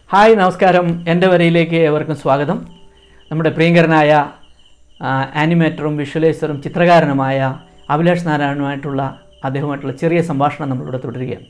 hi നമസ്കാരം എൻ്റെ വരയിലേക്ക് ഏവർക്കും സ്വാഗതം നമ്മുടെ പ്രിയങ്കരനായ ആ, ആനിമേറ്ററും വിഷ്വലൈസറും ചിത്രകാരനുമായ അഭിലാഷ് നാരായണുമായിട്ടുള്ള അദ്ദേഹവുമായിട്ടുള്ള ചെറിയ സംഭാഷണം നമ്മളിവിടെ തുടരുകയാണ്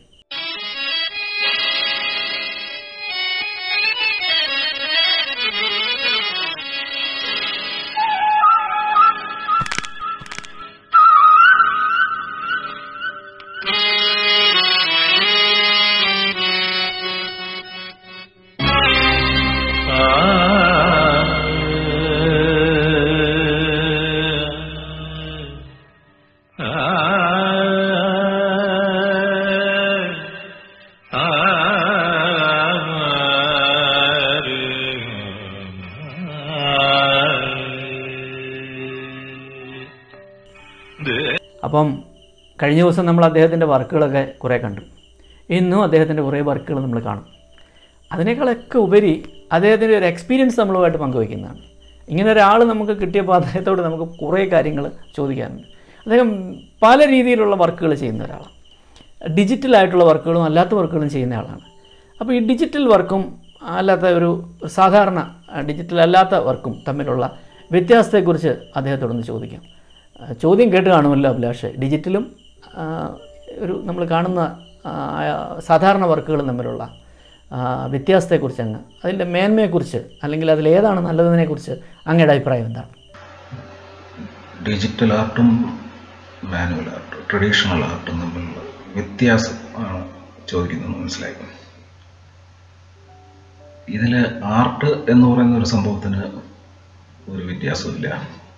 അപ്പം കഴിഞ്ഞ ദിവസം നമ്മൾ അദ്ദേഹത്തിൻ്റെ വർക്കുകളൊക്കെ കുറേ കണ്ടു ഇന്നും അദ്ദേഹത്തിൻ്റെ കുറേ വർക്കുകൾ നമ്മൾ കാണും അതിനേക്കാളൊക്കെ ഉപരി അദ്ദേഹത്തിൻ്റെ ഒരു എക്സ്പീരിയൻസ് നമ്മളുമായിട്ട് പങ്കുവയ്ക്കുന്നതാണ് ഇങ്ങനെ ഒരാൾ നമുക്ക് കിട്ടിയപ്പോൾ അദ്ദേഹത്തോട് നമുക്ക് കുറേ കാര്യങ്ങൾ ചോദിക്കാറുണ്ട് അദ്ദേഹം പല രീതിയിലുള്ള വർക്കുകൾ ചെയ്യുന്ന ഒരാളാണ് ഡിജിറ്റലായിട്ടുള്ള വർക്കുകളും അല്ലാത്ത വർക്കുകളും ചെയ്യുന്ന ആളാണ് അപ്പോൾ ഈ ഡിജിറ്റൽ വർക്കും അല്ലാത്ത ഒരു സാധാരണ ഡിജിറ്റൽ അല്ലാത്ത വർക്കും തമ്മിലുള്ള വ്യത്യാസത്തെക്കുറിച്ച് അദ്ദേഹത്തോടൊന്ന് ചോദിക്കാം ആ, ചോദ്യം കേട്ട് കാണുമല്ലോ അഭിലാഷ് ഡിജിറ്റലും ആ, ഒരു നമ്മൾ കാണുന്ന ആ, സാധാരണ വർക്കുകളും തമ്മിലുള്ള ആ, വ്യത്യാസത്തെക്കുറിച്ച് അങ്ങ് അതിൻ്റെ മേന്മയെക്കുറിച്ച് അല്ലെങ്കിൽ അതിലേതാണ് നല്ലതിനെക്കുറിച്ച് അങ്ങയുടെ അഭിപ്രായം എന്താണ് ഡിജിറ്റൽ ആർട്ടും മാനുവൽ ആർട്ടും ട്രഡീഷണൽ ആർട്ടും തമ്മിലുള്ള വ്യത്യാസം ആണ് ചോദിക്കുന്നത് മനസ്സിലായി ഇതിൽ ആർട്ട് എന്ന് പറയുന്ന ഒരു സംഭവത്തിന് ഒരു വ്യത്യാസമില്ല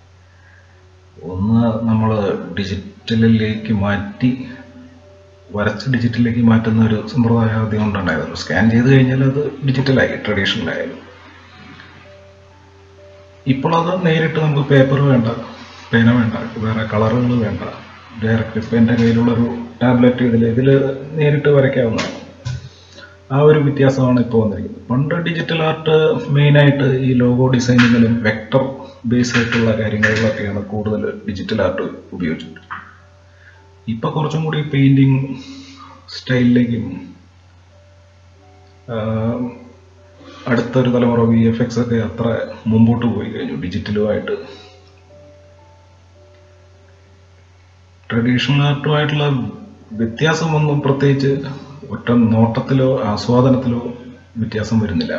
ഒന്ന് നമ്മൾ ഡിജിറ്റലിലേക്ക് മാറ്റി വരച്ച് ഡിജിറ്റലിലേക്ക് മാറ്റുന്ന ഒരു സമ്പ്രദായം ആദ്യം കൊണ്ടുണ്ടായതല്ലോ സ്കാൻ ചെയ്ത് കഴിഞ്ഞാൽ അത് ഡിജിറ്റലായി ട്രഡീഷണലായാലും ഇപ്പോൾ അത് നേരിട്ട് നമുക്ക് പേപ്പർ വേണ്ട പേന വേണ്ട വേറെ കളറുകൾ വേണ്ട ഡയറക്റ്റ് ഇപ്പം എൻ്റെ കയ്യിലുള്ളൊരു ടാബ്ലറ്റ് ഇതിൽ ഇതിൽ നേരിട്ട് വരയ്ക്കാവുന്നതാണ് ആ ഒരു വ്യത്യാസമാണ് ഇപ്പോൾ വന്നിരിക്കുന്നത് പണ്ട് ഡിജിറ്റൽ ആർട്ട് മെയിനായിട്ട് ഈ ലോഗോ ഡിസൈനിങ്ങിലും വെക്ടർ ബേസ് ആയിട്ടുള്ള കാര്യങ്ങളിലൊക്കെയാണ് കൂടുതൽ ഡിജിറ്റൽ ആർട്ട് ഉപയോഗിച്ചത് ഇപ്പൊ കുറച്ചും കൂടി പെയിന്റിങ് സ്റ്റൈലിലേക്കും ആഹ്, അടുത്തൊരു തലമുറ വി എഫ് എക്സ് ഒക്കെ അത്ര മുമ്പോട്ട് പോയി കഴിഞ്ഞു ഡിജിറ്റലുമായിട്ട് ട്രഡീഷണൽ ആർട്ടുമായിട്ടുള്ള വ്യത്യാസമൊന്നും പ്രത്യേകിച്ച് ഒറ്റ നോട്ടത്തിലോ ആസ്വാദനത്തിലോ വ്യത്യാസം വരുന്നില്ല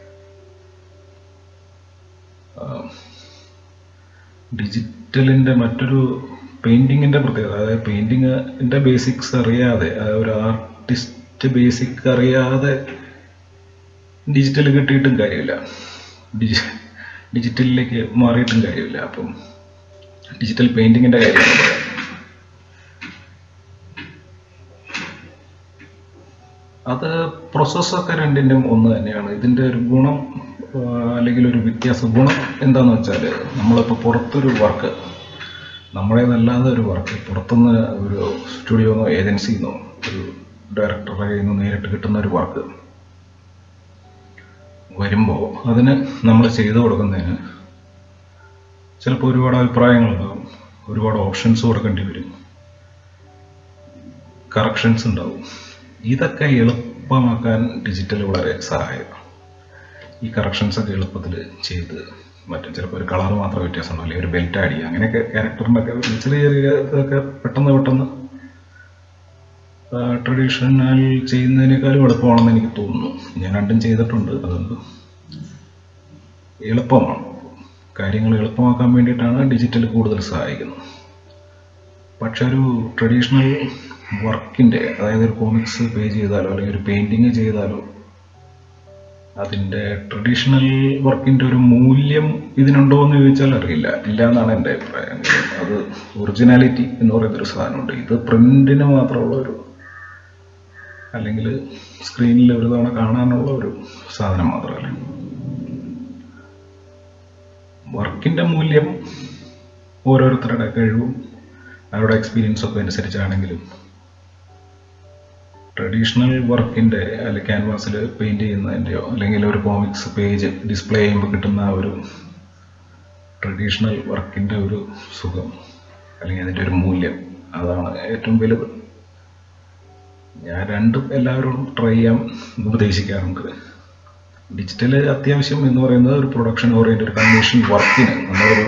ആഹ്, ഡിജിറ്റലിന്റെ മറ്റൊരു പെയിന്റിങ്ങിന്റെ പ്രത്യേകത അതായത് പെയിന്റിങ്ങിന്റെ ബേസിക്സ് അറിയാതെ അതായത് ഒരു ആർട്ടിസ്റ്റ് ബേസിക് അറിയാതെ ഡിജിറ്റൽ കിട്ടിയിട്ടും കാര്യമില്ല ഡിജി ഡിജിറ്റലിലേക്ക് മാറിയിട്ടും കാര്യമില്ല അപ്പം ഡിജിറ്റൽ പെയിന്റിങ്ങിന്റെ കാര്യമാണ് പറയാം അത് പ്രോസസ്സൊക്കെ രണ്ടിൻ്റെയും ഒന്ന് തന്നെയാണ് ഇതിൻ്റെ ഒരു ഗുണം ആ, അല്ലെങ്കിൽ ഒരു വ്യത്യാസം ഗുണം എന്താണെന്ന് വെച്ചാൽ നമ്മളിപ്പോൾ പുറത്തൊരു വർക്ക് നമ്മുടേതല്ലാതെ ഒരു വർക്ക് പുറത്തുനിന്ന് ഒരു സ്റ്റുഡിയോന്നോ ഏജൻസിന്നോ ഒരു ഡയറക്ടറുടെ കയ്യിൽ നിന്ന് നേരിട്ട് കിട്ടുന്ന ഒരു വർക്ക് വരുമ്പോൾ അതിന് നമ്മൾ ചെയ്തു കൊടുക്കുന്നതിന് ചിലപ്പോൾ ഒരുപാട് അഭിപ്രായങ്ങളുണ്ടാവും ഒരുപാട് ഓപ്ഷൻസ് കൊടുക്കേണ്ടി വരും കറക്ഷൻസ് ഉണ്ടാവും ഇതൊക്കെ എളുപ്പമാക്കാൻ ഡിജിറ്റൽ വളരെ സഹായകമാണ് ഈ കറക്ഷൻസ് ഒക്കെ എളുപ്പത്തിൽ ചെയ്ത് മറ്റും ചിലപ്പോൾ ഒരു കളർ മാത്രം വ്യത്യാസം ഉണ്ടാവും അല്ലെങ്കിൽ ഒരു ബെൽറ്റ് ആഡ് ചെയ്യുക അങ്ങനെയൊക്കെ ക്യാരക്ടറിൻ്റെ ഒക്കെ ചെറിയ ചെറിയ ഇതൊക്കെ പെട്ടെന്ന് പെട്ടെന്ന് ട്രഡീഷണൽ ചെയ്യുന്നതിനേക്കാളും എളുപ്പമാണെന്ന് എനിക്ക് തോന്നുന്നു ഞാൻ രണ്ടും ചെയ്തിട്ടുണ്ട് അതുകൊണ്ട് എളുപ്പമാണ് കാര്യങ്ങൾ എളുപ്പമാക്കാൻ വേണ്ടിയിട്ടാണ് ഡിജിറ്റൽ കൂടുതൽ സഹായിക്കുന്നത് പക്ഷെ ഒരു ട്രഡീഷണൽ വർക്കിൻ്റെ അതായത് ഒരു കോമിക്സ് പേജ് ചെയ്താലോ അല്ലെങ്കിൽ ഒരു പെയിൻറ്റിങ് ചെയ്താലോ അതിൻ്റെ ട്രഡീഷണൽ വർക്കിൻ്റെ ഒരു മൂല്യം ഇതിനുണ്ടോ എന്ന് ചോദിച്ചാൽ അറിയില്ല ഇല്ല എന്നാണ് എൻ്റെ അഭിപ്രായം അത് ഒറിജിനാലിറ്റി എന്ന് പറയുന്നൊരു സാധനമുണ്ട് ഇത് പ്രിന്റിന് മാത്രമുള്ള ഒരു അല്ലെങ്കിൽ സ്ക്രീനിൽ ഒരു തവണ കാണാനുള്ള ഒരു സാധനം മാത്രമല്ല വർക്കിൻ്റെ മൂല്യം ഓരോരുത്തരുടെ കഴിവും അവരുടെ എക്സ്പീരിയൻസ് ഒക്കെ അനുസരിച്ചാണെങ്കിലും ട്രഡീഷണൽ വർക്കിൻ്റെ അല്ലെങ്കിൽ ക്യാൻവാസിൽ പെയിൻറ് ചെയ്യുന്നതിൻ്റെയോ അല്ലെങ്കിൽ ഒരു കോമിക്സ് പേജ് ഡിസ്പ്ലേ ചെയ്യുമ്പോൾ കിട്ടുന്ന ആ ഒരു ട്രഡീഷണൽ വർക്കിൻ്റെ ഒരു സുഖം അല്ലെങ്കിൽ അതിൻ്റെ ഒരു മൂല്യം അതാണ് ഏറ്റവും വലുത് ഞാൻ രണ്ടും എല്ലാവരോടും ട്രൈ ചെയ്യാൻ ഉപദേശിക്കാറുണ്ട് ഡിജിറ്റൽ അത്യാവശ്യം എന്ന് പറയുന്നത് ഒരു പ്രൊഡക്ഷൻ ഓറിയൻറ്റ് ഒരു കമ്മീഷൻ വർക്കിന് നമ്മളൊരു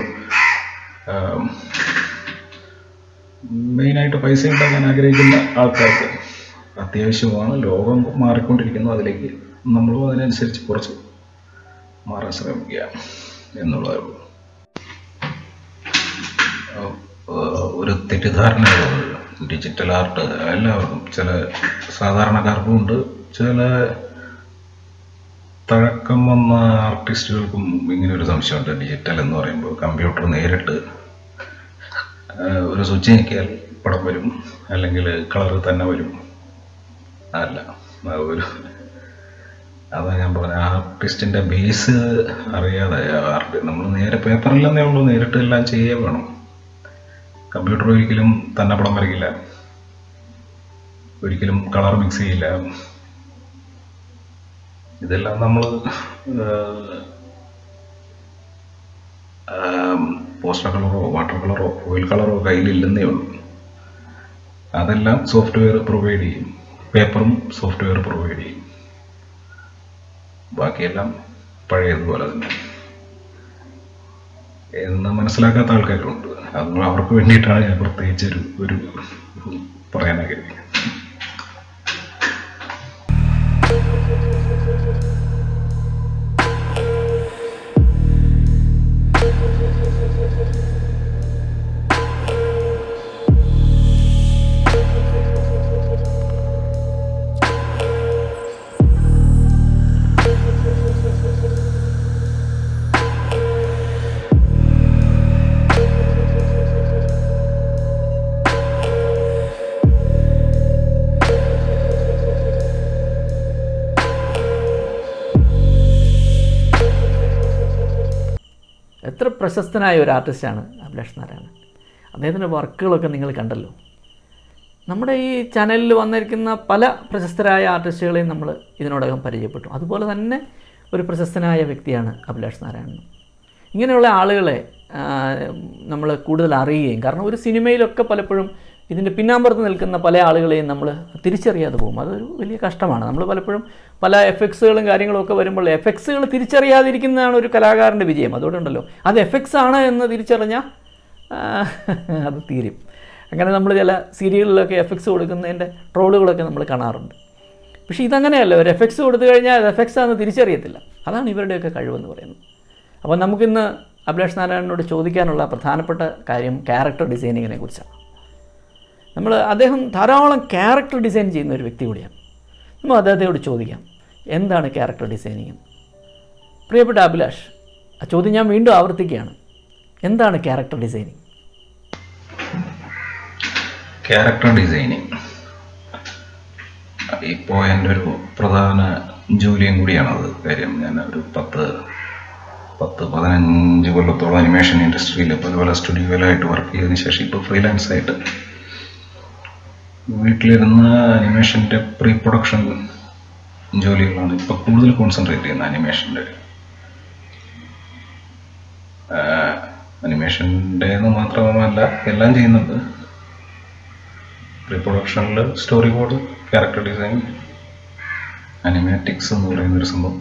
മെയിനായിട്ട് പൈസ ഉണ്ടാക്കാൻ ആഗ്രഹിക്കുന്ന ആൾക്കാർക്ക് അത്യാവശ്യമാണ് ലോകം മാറിക്കൊണ്ടിരിക്കുന്നു അതിലേക്ക് നമ്മളും അതിനനുസരിച്ച് കുറച്ച് മാറാൻ ശ്രമിക്കുക എന്നുള്ളതേ ഉള്ളൂ ഏഹ് ഒരു തെറ്റിദ്ധാരണകളുണ്ട് ഡിജിറ്റൽ ആർട്ട് എല്ലാവർക്കും ചില സാധാരണക്കാർക്കും ഉണ്ട് ചില തഴക്കം വന്ന ആർട്ടിസ്റ്റുകൾക്കും ഇങ്ങനെ ഒരു സംശയമുണ്ട് ഡിജിറ്റൽ എന്ന് പറയുമ്പോൾ കമ്പ്യൂട്ടർ നേരിട്ട് ഏഹ് ഒരു സ്വിച്ച് ഞെക്കിയാൽ പടം വരും അല്ലെങ്കിൽ കളർ തന്നെ വരും അല്ല ആ ഒരു അതാ ഞാൻ പറഞ്ഞ ആർട്ടിസ്റ്റിന്റെ ബേസ് അറിയാതെ ആർട്ട് നമ്മൾ നേരെ പേപ്പറിലെന്നേ ഉള്ളൂ നേരിട്ട് എല്ലാം ചെയ്യേ വേണം കമ്പ്യൂട്ടർ ഒരിക്കലും തന്നെ പടം വരയ്ക്കില്ല ഒരിക്കലും കളർ മിക്സ് ചെയ്യില്ല ഇതെല്ലാം നമ്മൾ പോസ്റ്റർ കളറോ വാട്ടർ കളറോ ഓയിൽ കളറോ കയ്യിലില്ലെന്നേ ഉള്ളൂ അതെല്ലാം സോഫ്റ്റ്വെയർ പ്രൊവൈഡ് ചെയ്യും പേപ്പറും സോഫ്റ്റ്വെയർ പ്രൊവൈഡ് ചെയ്യും ബാക്കിയെല്ലാം പഴയതുപോലെ തന്നെ എന്ന് മനസ്സിലാക്കാത്ത ആൾക്കാരുണ്ട് അത് അവർക്ക് വേണ്ടിയിട്ടാണ് ഞാൻ പ്രത്യേകിച്ച് ഒരു ഒരു പറയാൻ ആഗ്രഹിക്കുന്നത് എത്ര പ്രശസ്തനായ ഒരു ആർട്ടിസ്റ്റാണ് അഭിലാഷ് നാരായണൻ അദ്ദേഹത്തിൻ്റെ വർക്കുകളൊക്കെ നിങ്ങൾ കണ്ടല്ലോ നമ്മുടെ ഈ ചാനലിൽ വന്നിരിക്കുന്ന പല പ്രശസ്തരായ ആർട്ടിസ്റ്റുകളെയും നമ്മൾ ഇതിനോടകം പരിചയപ്പെട്ടു അതുപോലെ തന്നെ ഒരു പ്രശസ്തനായ വ്യക്തിയാണ് അഭിലാഷ് നാരായണൻ ഇങ്ങനെയുള്ള ആളുകളെ നമ്മൾ കൂടുതൽ അറിയുകയും കാരണം ഒരു സിനിമയിലൊക്കെ പലപ്പോഴും ഇതിൻ്റെ പിന്നാമ്പുറത്ത് നിൽക്കുന്ന പല ആളുകളെയും നമ്മൾ തിരിച്ചറിയാതെ പോകും അതൊരു വലിയ കഷ്ടമാണ് നമ്മൾ പലപ്പോഴും പല എഫക്ട്സുകളും കാര്യങ്ങളും ഒക്കെ വരുമ്പോൾ എഫക്ട്സുകൾ തിരിച്ചറിയാതിരിക്കുന്നതാണ് ഒരു കലാകാരൻ്റെ വിജയം അതുകൊണ്ടുണ്ടല്ലോ അത് എഫക്ട്സ് ആണ് എന്ന് തിരിച്ചറിഞ്ഞാൽ ആ, അത് തീരും അങ്ങനെ നമ്മൾ ചില സീരിയലിലൊക്കെ എഫക്ട്സ് കൊടുക്കുന്നതിൻ്റെ ട്രോളുകളൊക്കെ നമ്മൾ കാണാറുണ്ട് പക്ഷേ ഇതങ്ങനെയല്ല ഒരു എഫക്ട്സ് കൊടുത്തു കഴിഞ്ഞാൽ അത് എഫക്ട്സ് ആണെന്ന് തിരിച്ചറിയത്തില്ല അതാണ് ഇവരുടെയൊക്കെ കഴിവെന്ന് പറയുന്നത് അപ്പോൾ നമുക്കിന്ന് അഭിലാഷ് നാരായണനോട് ചോദിക്കാനുള്ള പ്രധാനപ്പെട്ട കാര്യം ക്യാരക്ടർ ഡിസൈനിങ്ങിനെ കുറിച്ചാണ് നമ്മൾ അദ്ദേഹം ധാരാളം ക്യാരക്ടർ ഡിസൈൻ ചെയ്യുന്ന ഒരു വ്യക്തി കൂടിയാണ് നമ്മൾ അദ്ദേഹത്തോട് ചോദിക്കാം എന്താണ് ക്യാരക്ടർ ഡിസൈനിങ് പ്രിയപ്പെട്ട അഭിലാഷ് ആ ചോദ്യം ഞാൻ വീണ്ടും ആവർത്തിക്കുകയാണ് എന്താണ് ക്യാരക്ടർ ഡിസൈനിങ് ക്യാരക്ടർ ഡിസൈനിങ് ഇപ്പോൾ എൻ്റെ ഒരു പ്രധാന ജോലിയും കൂടിയാണത് കാര്യം ഞാൻ ഒരു പത്ത് പത്ത് പതിനഞ്ച് കൊല്ലത്തോളം അനിമേഷൻ ഇൻഡസ്ട്രിയിൽ പല പല സ്റ്റുഡിയോയിലായിട്ട് വർക്ക് ചെയ്തതിന് ശേഷം ഇപ്പോൾ ഫ്രീലാൻസ് ആയിട്ട് വീട്ടിലിരുന്ന് അനിമേഷൻ്റെ പ്രീ പ്രൊഡക്ഷൻ ജോലികളാണ് ഇപ്പോൾ കൂടുതൽ കോൺസെൻട്രേറ്റ് ചെയ്യുന്നത് അനിമേഷൻ്റെ അനിമേഷൻ്റെ എന്ന് മാത്രമല്ല എല്ലാം ചെയ്യുന്നുണ്ട് പ്രീ പ്രൊഡക്ഷനിൽ story board character design animatics എന്ന് പറയുന്ന ഒരു സംഭവം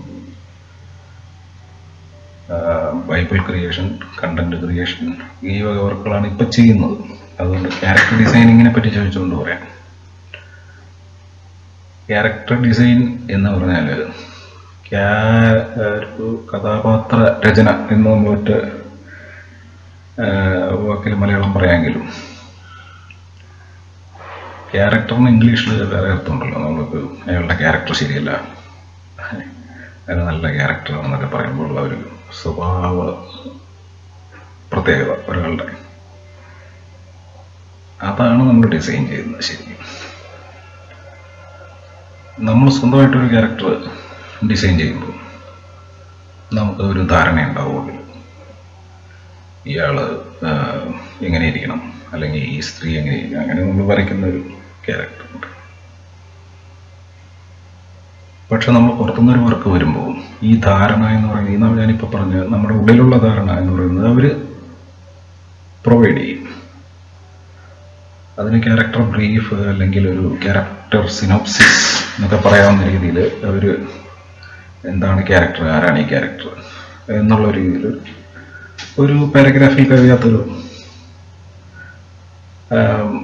ബൈബിൾ ക്രിയേഷൻ കണ്ടന്റ് ക്രിയേഷൻ ഈ വക വർക്കുകളാണ് ഇപ്പം ചെയ്യുന്നത് അതുകൊണ്ട് ക്യാരക്ടർ ഡിസൈനിങ്ങിനെ പറ്റി ചോദിച്ചുകൊണ്ട് പറയാം ക്യാരക്ടർ ഡിസൈൻ എന്ന് പറഞ്ഞാൽ ഒരു കഥാപാത്ര രചന എന്ന് നമ്മൾ ഒറ്റ വാക്കിൽ മലയാളം പറയാമെങ്കിലും ക്യാരക്ടറിന് ഇംഗ്ലീഷിൽ വേറെ അർത്ഥമുണ്ടല്ലോ നമുക്ക് അയാളുടെ ക്യാരക്ടർ ശരിയല്ല അയാൾ നല്ല ക്യാരക്ടറാണെന്നൊക്കെ പറയുമ്പോൾ ഉള്ള ഒരു സ്വഭാവ പ്രത്യേകത ഒരാളുടെ അതാണ് നമ്മൾ ഡിസൈൻ ചെയ്യുന്നത് ശരിക്കും നമ്മൾ സ്വന്തമായിട്ടൊരു ക്യാരക്ടർ ഡിസൈൻ ചെയ്യുമ്പോൾ നമുക്ക് ഒരു ധാരണ ഉണ്ടാവുള്ളൂ ഇയാള് എങ്ങനെ ഇരിക്കണം അല്ലെങ്കിൽ ഈ സ്ത്രീ എങ്ങനെ ഇരിക്കണം അങ്ങനെ നമ്മൾ വരയ്ക്കുന്ന ഒരു ക്യാരക്ടർ ഉണ്ട് പക്ഷെ നമ്മൾ പുറത്തുനിന്നൊരു വർക്ക് വരുമ്പോൾ ഈ ധാരണ എന്ന് പറയുന്നത് ഈ ഞാനിപ്പോൾ പറഞ്ഞ നമ്മുടെ ഉള്ളിലുള്ള ധാരണ എന്ന് പറയുന്നത് അവർ പ്രൊവൈഡ് ചെയ്യും അതിന് ക്യാരക്ടർ ബ്രീഫ് അല്ലെങ്കിൽ ഒരു ക്യാരക്ടർ സിനോപ്സിസ് എന്നൊക്കെ പറയാവുന്ന രീതിയിൽ അവർ എന്താണ് ക്യാരക്ടർ ആരാണ് ഈ ക്യാരക്ടർ എന്നുള്ള രീതിയിൽ ഒരു പാരഗ്രാഫിൽ കഴിയാത്തൊരു ആം,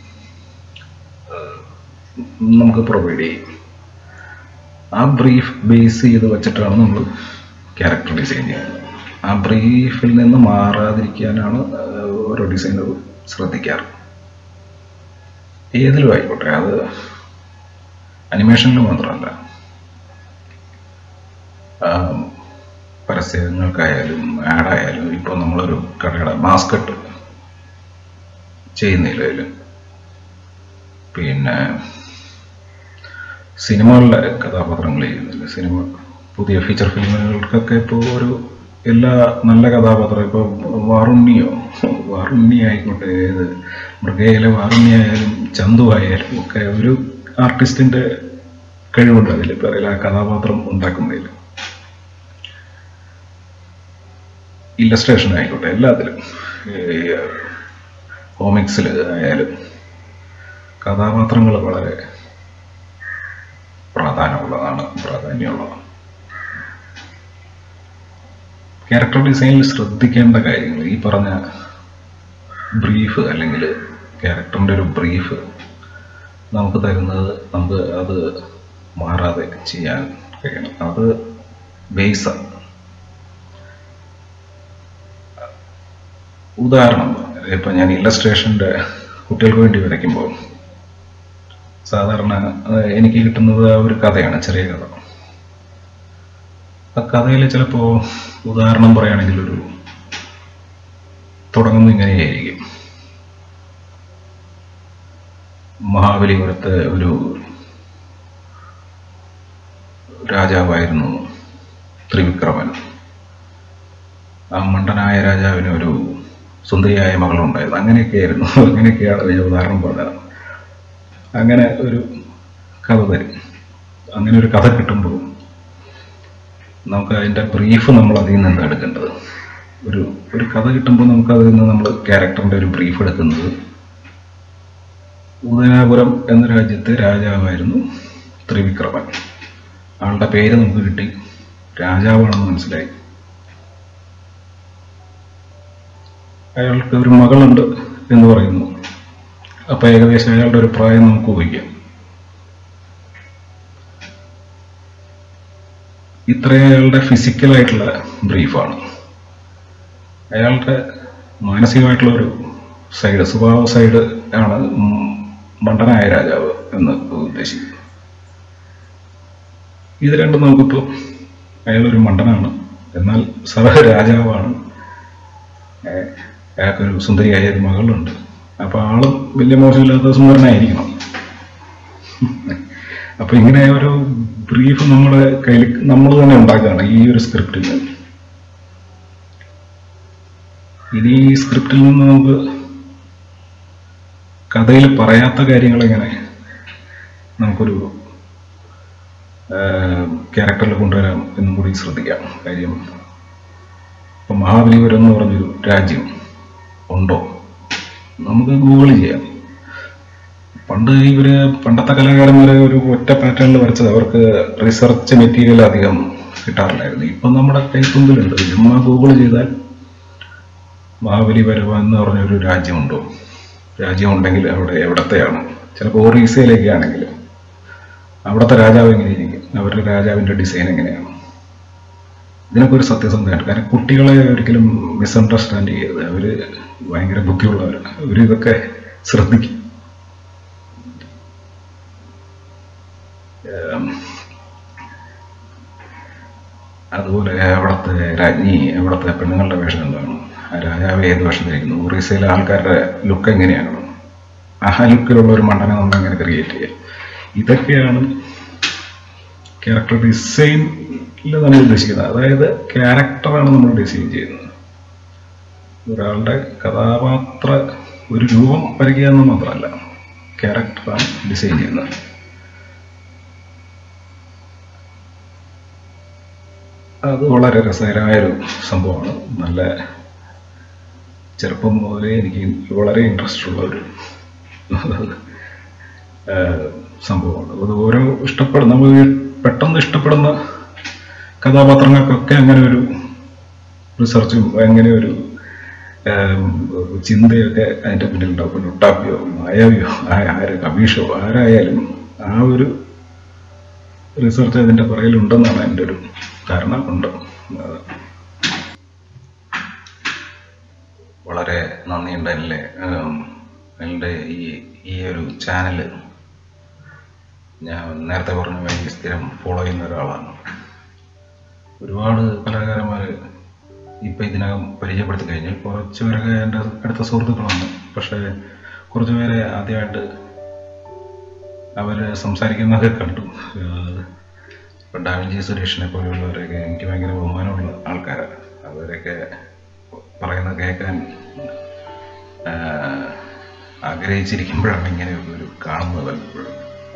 നമുക്ക് പ്രൊവൈഡ് ചെയ്യും ആ ബ്രീഫ് ബേസ് ചെയ്ത് വെച്ചിട്ടാണ് നമ്മൾ ക്യാരക്ടർ ഡിസൈൻ ചെയ്യുന്നത് ആ ബ്രീഫിൽ നിന്ന് മാറാതിരിക്കാനാണ് ആ, ഓരോ ഡിസൈനറും ശ്രദ്ധിക്കാറ് ഏതിലും ആയിക്കോട്ടെ അത് അനിമേഷനിൽ മാത്രമല്ല ആം, പരസ്യങ്ങൾക്കായാലും ആഡായാലും ഇപ്പോൾ നമ്മളൊരു കടയുടെ മാസ്കട്ട് ചെയ്യുന്നില്ല പിന്നെ സിനിമകളിലെ കഥാപാത്രങ്ങൾ ചെയ്യുന്നില്ല സിനിമ പുതിയ ഫീച്ചർ ഫിലിമുകൾക്കൊക്കെ ഇപ്പോൾ ഒരു എല്ലാ നല്ല കഥാപാത്രം ഇപ്പോൾ വാറുണ്ണിയോ വാറുണ്ണി ആയിക്കോട്ടെ ഏത് മൃഗയിലെ വാറുണ്ണി ആയാലും ചന്തു ആയാലും ഒക്കെ ഒരു ആർട്ടിസ്റ്റിന്റെ കഴിവുണ്ട് അതിൽ ഇപ്പോൾ ആ കഥാപാത്രം ഉണ്ടാക്കുന്നതിൽ ഇല്ലസ്ട്രേഷൻ ആയിക്കോട്ടെ എല്ലാത്തിലും കോമിക്സിൽ ആയാലും കഥാപാത്രങ്ങൾ വളരെ പ്രാധാന്യമുള്ളതാണ് പ്രാധാന്യമുള്ളതാണ് ക്യാരക്ടർ ഡിസൈനിൽ ശ്രദ്ധിക്കേണ്ട കാര്യങ്ങൾ ഈ പറഞ്ഞ ബ്രീഫ് അല്ലെങ്കിൽ ക്യാരക്ടറിൻ്റെ ഒരു ബ്രീഫ് നമുക്ക് തരുന്നത് നമുക്ക് അത് മാറാതെ ചെയ്യാൻ കഴിയണം അത് ബേസാണ് ഉദാഹരണം ഇപ്പം ഞാൻ ഇല്ലസ്ട്രേഷൻ്റെ കുട്ടികൾക്ക് വേണ്ടി വരയ്ക്കുമ്പോൾ സാധാരണ അഹ് എനിക്ക് കിട്ടുന്നത് ആ ഒരു കഥയാണ് ചെറിയ കഥ ആ കഥയിൽ ചിലപ്പോൾ ഉദാഹരണം പറയുകയാണെങ്കിൽ ഒരു തുടങ്ങുന്നത് ഇങ്ങനെയായിരിക്കും മഹാബലിപുരത്തെ ഒരു രാജാവായിരുന്നു ത്രിവിക്രമൻ ആ മണ്ടനായ രാജാവിന് ഒരു സുന്ദരിയായ മകളുണ്ടായിരുന്നു അങ്ങനെയൊക്കെയായിരുന്നു അങ്ങനെയൊക്കെയാണ് ഞാൻ ഉദാഹരണം പറഞ്ഞത് അങ്ങനെ ഒരു കഥ തരും അങ്ങനെ ഒരു കഥ കിട്ടുമ്പോൾ നമുക്ക് അതിൻ്റെ ബ്രീഫ് നമ്മൾ അതിൽ നിന്ന് എടുക്കേണ്ടത് ഒരു ഒരു കഥ കിട്ടുമ്പോൾ നമുക്ക് അതിൽ നിന്ന് നമ്മൾ ക്യാരക്ടറിൻ്റെ ഒരു ബ്രീഫ് എടുക്കുന്നത് ഉദയനാപുരം എന്ന രാജ്യത്തെ രാജാവായിരുന്നു ത്രിവിക്രമൻ ആളുടെ പേര് നമുക്ക് കിട്ടി രാജാവാണെന്ന് മനസ്സിലായി അയാൾക്ക് ഒരു മകളുണ്ട് എന്ന് പറയുന്നു അപ്പൊ ഏകദേശം അയാളുടെ ഒരു പ്രായം നമുക്ക് ഊഹിക്കാം ഇത്രയും അയാളുടെ ഫിസിക്കലായിട്ടുള്ള ബ്രീഫാണ് അയാളുടെ മാനസികമായിട്ടുള്ള ഒരു സൈഡ് സ്വഭാവ സൈഡ് ആണ് ഉം മണ്ടനായ രാജാവ് എന്ന് ഉദ്ദേശിക്കുന്നത് ഇത് രണ്ടും നമുക്കിപ്പോൾ അയാളൊരു മണ്ടനാണ് എന്നാൽ സഹ രാജാവാണ് ഏഹ് അയാൾക്കൊരു സുന്ദരിയായ ഒരു മകളുണ്ട് അപ്പൊ ആളും വലിയ മോശമില്ലാത്ത സുന്ദരനായിരിക്കണം അപ്പൊ ഇങ്ങനെ ഒരു ബ്രീഫ് നമ്മുടെ കയ്യിൽ നമ്മൾ തന്നെ ഉണ്ടാക്കുകയാണ് ഈ ഒരു സ്ക്രിപ്റ്റിൽ നിന്ന് ഇനി ഈ സ്ക്രിപ്റ്റിൽ നിന്ന് നമുക്ക് കഥയിൽ പറയാത്ത കാര്യങ്ങൾ എങ്ങനെ നമുക്കൊരു ക്യാരക്ടറിൽ കൊണ്ടുവരാം എന്നും കൂടി ശ്രദ്ധിക്കാം കാര്യം ഇപ്പൊ മഹാബലിപുരം എന്ന് പറഞ്ഞൊരു രാജ്യം ഉണ്ടോ നമുക്ക് ഗൂഗിൾ ചെയ്യാം പണ്ട് ഇവര് പണ്ടത്തെ കലാകാരന്മാരെ ഒരു ഒറ്റ പാറ്റേണിൽ വരച്ചത് അവർക്ക് റിസർച്ച് മെറ്റീരിയൽ അധികം കിട്ടാറില്ലായിരുന്നു ഇപ്പൊ നമ്മുടെ കൈത്തുമ്പിലുണ്ട് ചുമ്മാ ഗൂഗിൾ ചെയ്താൽ മഹാബലിപുരം എന്ന് പറഞ്ഞൊരു രാജ്യമുണ്ടോ രാജ്യം ഉണ്ടെങ്കിൽ അവിടെ എവിടത്തെയാണ് ചിലപ്പോൾ ഒറീസയിലേക്ക് ആണെങ്കിൽ അവിടുത്തെ രാജാവ് എങ്ങനെയിരിക്കും അവരുടെ രാജാവിന്റെ ഡിസൈൻ എങ്ങനെയാണ് ഇതിനൊക്കെ ഒരു സത്യസന്ധതയാണ് കാരണം കുട്ടികളെ ഒരിക്കലും മിസ്അണ്ടർസ്റ്റാൻഡ് ചെയ്യരുത് അവര് ഭയങ്കര ബുദ്ധിയുള്ളവരാണ് അവർ ഇതൊക്കെ ശ്രദ്ധിക്കും ഏം, അതുപോലെ അവിടുത്തെ രാജ്ഞി അവിടുത്തെ പെണ്ണുങ്ങളുടെ വേഷം എന്താണ് ആ രാജാവ് ഏത് വേഷം ധരിക്കുന്നു ഒറീസയിലെ ആൾക്കാരുടെ ലുക്ക് എങ്ങനെയാണ് ആ ലുക്കിലുള്ള ഒരു മണ്ടനെ നമ്മൾ എങ്ങനെ ക്രിയേറ്റ് ചെയ്യുക ഇതൊക്കെയാണ് ക്യാരക്ടർ ഡിസൈനിൽ നമ്മൾ ഉദ്ദേശിക്കുന്നത് അതായത് ക്യാരക്ടറാണ് നമ്മൾ ഡിസൈൻ ചെയ്യുന്നത് ഒരാളുടെ കഥാപാത്ര ഒരു രൂപം വരയ്ക്കുക എന്ന് മാത്രമല്ല ക്യാരക്ടറാണ് ഡിസൈൻ ചെയ്യുന്നത് അത് വളരെ രസകരമായൊരു സംഭവമാണ് നല്ല ചെറുപ്പം മുതലേ എനിക്ക് വളരെ ഇൻട്രസ്റ്റ് ഉള്ള ഒരു ആ, സംഭവമാണ് അത് ഓരോ ഇഷ്ടപ്പെടുന്ന നമ്മൾ പെട്ടെന്ന് ഇഷ്ടപ്പെടുന്ന കഥാപാത്രങ്ങൾക്കൊക്കെ അങ്ങനെ ഒരു റിസർച്ചും അങ്ങനെ ഒരു ഏം, ചിന്തയൊക്കെ അതിൻ്റെ പിന്നിലുണ്ടാവും പിന്നെ ഒട്ടാപ്പിയോ മായാവിയോ ആ- ആര് കബീഷോ ആരായാലും ആ ഒരു റിസർച്ച് അതിൻ്റെ പുറകിലുണ്ടെന്നാണ് എൻ്റെ ഒരു ധാരണ ഉണ്ട് അത് വളരെ നന്ദിയുണ്ട് അനിലെ എൻ്റെ ഈ ഈ ഒരു ചാനൽ ഞാൻ നേരത്തെ പറഞ്ഞ മാതിരി സ്ഥിരം ഫോളോ ചെയ്യുന്ന ഒരാളാണ് ഒരുപാട് കലാകാരന്മാർ ഇപ്പം ഇതിനകം പരിചയപ്പെടുത്തി കഴിഞ്ഞു കുറച്ച് പേരൊക്കെ എൻ്റെ അടുത്ത സുഹൃത്തുക്കളാണ് പക്ഷേ കുറച്ച് പേരെ ആദ്യമായിട്ട് അവർ സംസാരിക്കുന്നതൊക്കെ കണ്ടു ഏഹ് ഇപ്പം ഡാവിഞ്ചി സുരേഷിനെ പോലെയുള്ളവരൊക്കെ എനിക്ക് ഭയങ്കര ബഹുമാനമുള്ള ആൾക്കാരാണ് അവരൊക്കെ പറയുന്നത് കേൾക്കാൻ ആഹ് ആഗ്രഹിച്ചിരിക്കുമ്പോഴാണ് ഇങ്ങനെ ഒരു കാണുന്നത് പലപ്പോഴും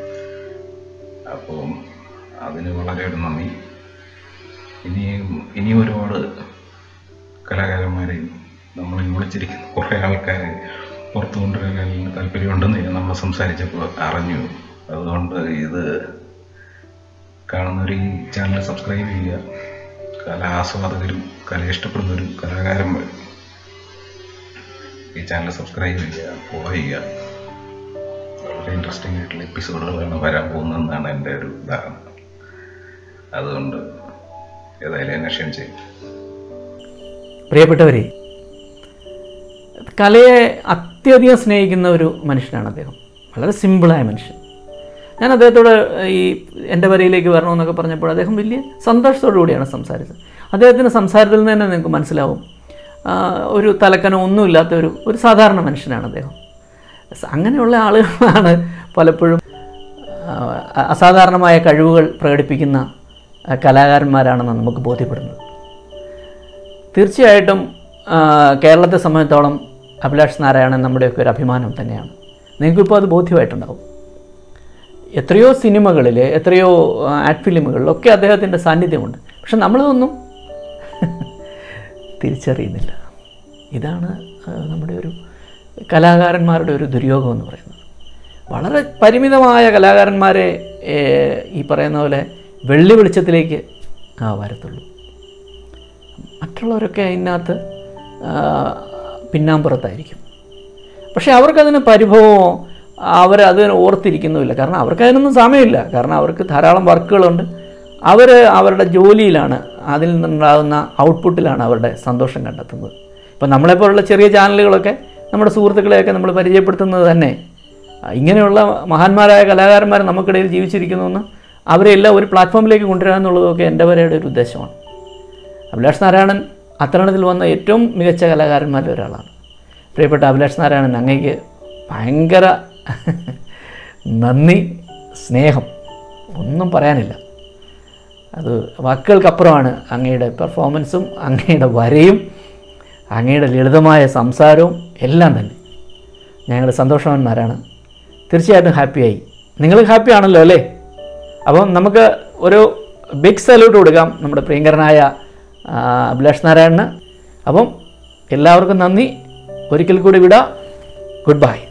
അപ്പം അതിന് വളരെ ഒരു നന്ദി ഇനിയും ഇനിയും ഒരുപാട് കലാകാരന്മാരെ നമ്മൾ വിളിച്ചിരിക്കുന്ന കുറേ ആൾക്കാരെ പുറത്തു കൊണ്ടുവരാൻ താല്പര്യമുണ്ടെന്ന് നമ്മൾ സംസാരിച്ചപ്പോൾ അറിഞ്ഞു അതുകൊണ്ട് ഇത് കാണുന്നവർ ഈ ചാനൽ സബ്സ്ക്രൈബ് ചെയ്യുക കല ആസ്വാദകരും കല ഇഷ്ടപ്പെടുന്നവരും കലാകാരന്മാരും ഈ ചാനൽ സബ്സ്ക്രൈബ് ചെയ്യുക ഫോളോ ചെയ്യുക വളരെ ഇൻട്രസ്റ്റിംഗ് ആയിട്ടുള്ള എപ്പിസോഡുകളാണ് വരാൻ പോകുന്നതെന്നാണ് എൻ്റെ ഒരു ധാരണ അതുകൊണ്ട് ഏതായാലും എന്നെ ക്ഷണിച്ചു പ്രിയപ്പെട്ടവരെ കലയെ അത്യധികം സ്നേഹിക്കുന്ന ഒരു മനുഷ്യനാണ് അദ്ദേഹം വളരെ സിമ്പിളായ മനുഷ്യൻ ഞാൻ അദ്ദേഹത്തോട് ഈ എൻ്റെ വരയിലേക്ക് വരണമെന്നൊക്കെ പറഞ്ഞപ്പോൾ അദ്ദേഹം വലിയ സന്തോഷത്തോടു കൂടിയാണ് സംസാരിച്ചത് അദ്ദേഹത്തിൻ്റെ സംസാരത്തിൽ നിന്ന് തന്നെ നിങ്ങൾക്ക് മനസ്സിലാവും ആ, ഒരു തലക്കനം ഒന്നുമില്ലാത്ത ഒരു ഒരു സാധാരണ മനുഷ്യനാണ് അദ്ദേഹം സ- അങ്ങനെയുള്ള ആളുകളാണ് പലപ്പോഴും ആ, അസാധാരണമായ കഴിവുകൾ പ്രകടിപ്പിക്കുന്ന ആ, കലാകാരന്മാരാണെന്ന് നമുക്ക് ബോധ്യപ്പെടുന്നത് തീർച്ചയായിട്ടും ആ, കേരളത്തെ സംബന്ധിച്ചോളം അഭിലാഷ് നാരായണൻ നമ്മുടെയൊക്കെ ഒരു അഭിമാനം തന്നെയാണ് നിങ്ങൾക്കിപ്പോൾ അത് ബോധ്യമായിട്ടുണ്ടാവും എത്രയോ സിനിമകളിൽ എത്രയോ ആഡ് ഫിലിമുകളിലൊക്കെ അദ്ദേഹത്തിൻ്റെ സാന്നിധ്യമുണ്ട് പക്ഷെ നമ്മളതൊന്നും തിരിച്ചറിയുന്നില്ല ഇതാണ് ആ, നമ്മുടെ ഒരു കലാകാരന്മാരുടെ ഒരു ദുര്യോഗം എന്ന് പറയുന്നത് വളരെ പരിമിതമായ കലാകാരന്മാരെ ഏ, ഈ പറയുന്ന പോലെ വെള്ളി വെളിച്ചത്തിലേക്ക് ആ, വരത്തുള്ളൂ മറ്റുള്ളവരൊക്കെ അതിനകത്ത് ആ, പിന്നാമ്പുറത്തായിരിക്കും പക്ഷേ അവർക്കതിന് പരിഭവമോ അവരതിന് ഓർത്തിരിക്കുന്നുമില്ല കാരണം അവർക്ക് അതിനൊന്നും സമയമില്ല കാരണം അവർക്ക് ധാരാളം വർക്കുകളുണ്ട് അവർ അവരുടെ ജോലിയിലാണ് അതിൽ നിന്നുണ്ടാകുന്ന ഔട്ട്പുട്ടിലാണ് അവരുടെ സന്തോഷം കണ്ടെത്തുന്നത് ഇപ്പം നമ്മളെപ്പോലുള്ള ചെറിയ ചാനലുകളൊക്കെ നമ്മുടെ സുഹൃത്തുക്കളെയൊക്കെ നമ്മൾ പരിചയപ്പെടുത്തുന്നത് തന്നെ ആ, ഇങ്ങനെയുള്ള മഹാന്മാരായ കലാകാരന്മാർ നമുക്കിടയിൽ ജീവിച്ചിരിക്കുന്നുവെന്ന് അവരെല്ലാം ഒരു പ്ലാറ്റ്ഫോമിലേക്ക് കൊണ്ടുവരിക എന്നുള്ളതൊക്കെ എൻ്റെ വരെയുടെ ഒരു ഉദ്ദേശമാണ് അഭിലാഷ് നാരായണൻ അത്തരണത്തിൽ വന്ന ഏറ്റവും മികച്ച കലാകാരന്മാരിൽ ഒരാളാണ് പ്രിയപ്പെട്ട അഭിലാഷ് നാരായണൻ അങ്ങേക്ക് ഭയങ്കര നന്ദി സ്നേഹം ഒന്നും പറയാനില്ല അത് വാക്കുകൾക്കപ്പുറമാണ് അങ്ങയുടെ പെർഫോമൻസും അങ്ങയുടെ വരയും അങ്ങയുടെ ലളിതമായ സംസാരവും എല്ലാം തന്നെ ഞങ്ങൾ സന്തോഷവാന്മാരാണ് തീർച്ചയായിട്ടും ഹാപ്പിയായി നിങ്ങൾ ഹാപ്പി ആണല്ലോ അല്ലേ അപ്പം നമുക്ക് ഒരു ബിഗ് സല്യൂട്ട് കൊടുക്കാം നമ്മുടെ പ്രിയങ്കരനായ ആ, അഭിലാഷ് നാരായണന് അപ്പം എല്ലാവർക്കും നന്ദി ഒരിക്കൽ കൂടി വിടാം ഗുഡ് ബൈ